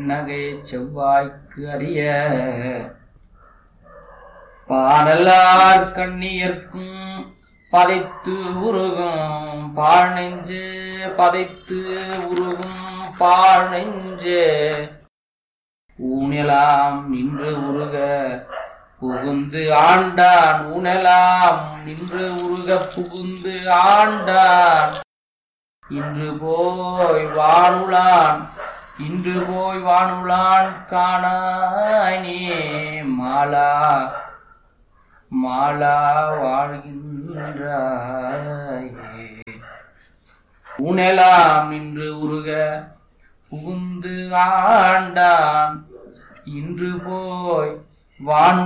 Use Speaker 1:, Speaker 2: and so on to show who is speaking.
Speaker 1: பெண்ணகை செவ்வாய்க்கு அறிய பாடலார் கண்ணியர்க்கும் பதைத்து உருகும் பாழ் நெஞ்சு பதைத்து உருகும் பாழ் நெஞ்சு ஊனெலாம் நின்று உருக புகுந்து ஆண்டான் ஊனெலாம் நின்று உருக புகுந்து ஆண்டான் இன்று போய் வானுலான் இன்று போய் வானுலான் காணாய் நீ மாலா மாலா வாழ்கின்றாயே உணலாம் நின்று உருக புகுந்து ஆண்டான் இன்று போய் வான்